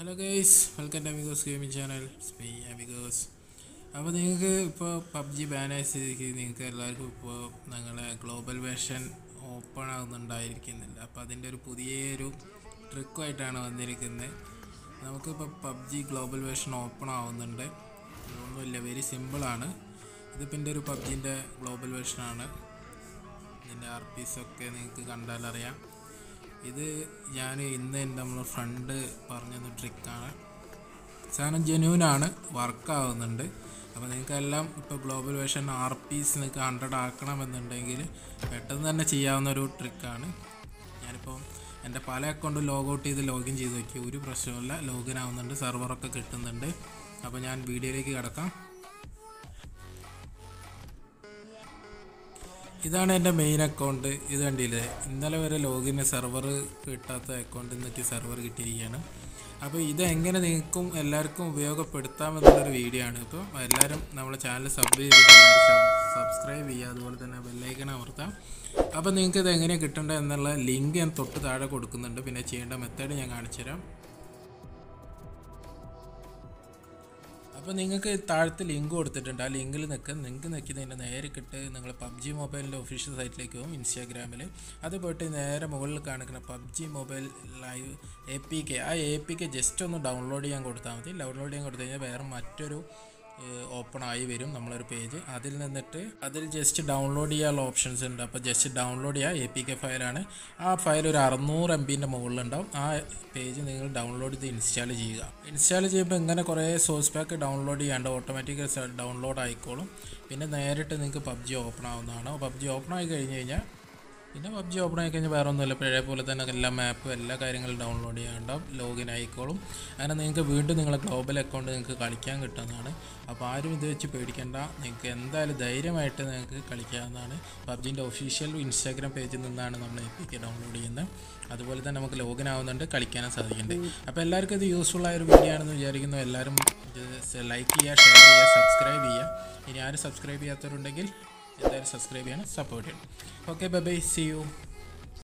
hello guys welcome to Amigos gaming channel സ്പീ Amigos അപ്പോൾ നിങ്ങൾക്ക് ഇപ്പോൾ പബ്ജി ബാനായ സ്ഥിതിക്ക് നിങ്ങൾക്ക് എല്ലാവർക്കും ഇപ്പോൾ നിങ്ങളെ ഗ്ലോബൽ വേർഷൻ ഓപ്പൺ ആകുന്നുണ്ടായിരിക്കുന്നില്ല അപ്പോൾ അതിൻ്റെ ഒരു പുതിയൊരു ട്രിക്കുമായിട്ടാണ് വന്നിരിക്കുന്നത് നമുക്കിപ്പോൾ പബ്ജി ഗ്ലോബൽ വേർഷൻ ഓപ്പൺ ആവുന്നുണ്ട് ഒന്നുമില്ല വെരി സിമ്പിളാണ് ഇതിപ്പോൾ എൻ്റെ ഒരു പബ്ജിൻ്റെ ഗ്ലോബൽ വേർഷനാണ് ഇതിൻ്റെ ആർ പീസ് ഒക്കെ നിങ്ങൾക്ക് കണ്ടാലറിയാം ഇത് ഞാൻ ഇന്ന് എൻ്റെ നമ്മളെ ഫ്രണ്ട് പറഞ്ഞത് ട്രിക്കാണ് സാധനം ജെന്യൂനാണ് വർക്കാവുന്നുണ്ട് അപ്പോൾ നിങ്ങൾക്കെല്ലാം ഇപ്പോൾ ഗ്ലോബൽ വേർഷൻ ആർ പീസ് നിങ്ങൾക്ക് ഹൺഡ്രഡ് ആക്കണമെന്നുണ്ടെങ്കിൽ പെട്ടെന്ന് തന്നെ ചെയ്യാവുന്ന ഒരു ട്രിക്കാണ് ഞാനിപ്പോൾ എൻ്റെ പല അക്കൗണ്ടും ലോഗ് ഔട്ട് ചെയ്ത് ലോഗിൻ ചെയ്ത് നോക്കി ഒരു പ്രശ്നമില്ല ലോഗിൻ ആവുന്നുണ്ട് സെർവറൊക്കെ കിട്ടുന്നുണ്ട് അപ്പോൾ ഞാൻ വീഡിയോയിലേക്ക് കിടക്കാം ഇതാണ് എൻ്റെ മെയിൻ അക്കൗണ്ട് ഇത് കണ്ടില്ലേ ഇന്നലെ വരെ ലോഗിന് സെർവർ കിട്ടാത്ത അക്കൗണ്ട് ഇന്നൊക്കെ സെർവർ കിട്ടിയിരിക്കുകയാണ് അപ്പോൾ ഇത് എങ്ങനെ നിങ്ങൾക്കും എല്ലാവർക്കും ഉപയോഗപ്പെടുത്താമെന്നുള്ളൊരു വീഡിയോ ആണ് ഇപ്പോൾ എല്ലാവരും നമ്മുടെ ചാനൽ സബ് ചെയ്ത് സബ്സ്ക്രൈബ് ചെയ്യുക അതുപോലെ തന്നെ ബെല്ലൈക്കൺ അമർത്താം അപ്പോൾ നിങ്ങൾക്ക് ഇത് എങ്ങനെ കിട്ടേണ്ടത് എന്നുള്ള ലിങ്ക് ഞാൻ തൊട്ട് താഴെ കൊടുക്കുന്നുണ്ട് പിന്നെ ചെയ്യേണ്ട മെത്തേഡ് ഞാൻ കാണിച്ചു തരാം അപ്പോൾ നിങ്ങൾക്ക് താഴത്ത് ലിങ്ക് കൊടുത്തിട്ടുണ്ട് ആ ലിങ്കിൽ നിൽക്കുക നിങ്ങൾക്ക് നിൽക്കുന്നതിൻ്റെ നേരെ കിട്ട് നിങ്ങൾ പബ്ജി മൊബൈലിൻ്റെ ഒഫീഷ്യൽ സൈറ്റിലേക്ക് പോകും ഇൻസ്റ്റാഗ്രാമിൽ അത് പോയിട്ട് നേരെ മുകളിൽ കാണിക്കുന്ന PUBG mobile live A P K ആ എ പി കെ ജസ്റ്റ് ഒന്ന് ഡൗൺലോഡ് ചെയ്യാൻ കൊടുത്താൽ മതി ഡൗൺലോഡ് ചെയ്യാൻ കൊടുത്തു കഴിഞ്ഞാൽ വേറെ മറ്റൊരു ഓപ്പൺ ആയി വരും നമ്മളൊരു പേജ് അതിൽ നിന്നിട്ട് അതിൽ ജസ്റ്റ് ഡൗൺലോഡ് ചെയ്യാനുള്ള ഓപ്ഷൻസ് ഉണ്ട് അപ്പോൾ ജസ്റ്റ് ഡൗൺലോഡ് ചെയ്യുക എ പി കെ ഫയലാണ് ആ ഫയൽ ഒരു അറുന്നൂറ് എം ബിൻ്റെ മുകളിലുണ്ടാവും ആ പേജ് നിങ്ങൾ ഡൗൺലോഡ് ചെയ്ത് ഇൻസ്റ്റാൾ ചെയ്യുക ഇൻസ്റ്റാൾ ചെയ്യുമ്പോൾ ഇങ്ങനെ കുറേ സോഴ്സ് പാക്ക് ഡൗൺലോഡ് ചെയ്യാണ്ട് ഓട്ടോമാറ്റിക്കലി ഡൗൺലോഡ് ആയിക്കോളും പിന്നെ നേരിട്ട് നിങ്ങൾക്ക് പബ്ജി ഓപ്പൺ ആവുന്നതാണ് പബ്ജി ഓപ്പൺ ആയി കഴിഞ്ഞ് കഴിഞ്ഞാൽ പിന്നെ പബ്ജി ഓപ്പൺ ആയി കഴിഞ്ഞാൽ വേറെ ഒന്നുമില്ല പഴയ പോലെ തന്നെ എല്ലാ മാപ്പും എല്ലാ കാര്യങ്ങളും ഡൗൺലോഡ് ചെയ്യാണ്ടാവും ലോഗിൻ ആയിക്കോളും അങ്ങനെ നിങ്ങൾക്ക് വീണ്ടും നിങ്ങളെ ഗ്ലോബൽ അക്കൗണ്ട് നിങ്ങൾക്ക് കളിക്കാൻ കിട്ടുന്നതാണ് അപ്പോൾ ആരും ഇത് വെച്ച് പേടിക്കേണ്ട നിങ്ങൾക്ക് എന്തായാലും ധൈര്യമായിട്ട് നിങ്ങൾക്ക് കളിക്കാവുന്നതാണ് പബ്ജിൻ്റെ ഒഫീഷ്യൽ ഇൻസ്റ്റാഗ്രാം പേജിൽ നിന്നാണ് നമ്മൾ എപ്പിക്ക് ഡൗൺലോഡ് ചെയ്യുന്നത് അതുപോലെ തന്നെ നമുക്ക് ലോഗിൻ ആവുന്നുണ്ട് കളിക്കാനും സാധിക്കുന്നുണ്ട് അപ്പോൾ എല്ലാവർക്കും ഇത് യൂസ്ഫുൾ ആയ ഒരു വീഡിയോ ആണെന്ന് വിചാരിക്കുന്നു എല്ലാവരും ലൈക്ക് ചെയ്യുക ഷെയർ ചെയ്യുക സബ്സ്ക്രൈബ് ചെയ്യുക ഇനി ആരും സബ്സ്ക്രൈബ് ചെയ്യാത്തവരുണ്ടെങ്കിൽ എന്തായാലും സബ്സ്ക്രൈബ് ചെയ്യണം സപ്പോർട്ട് ചെയ്യണം okay bye bye see U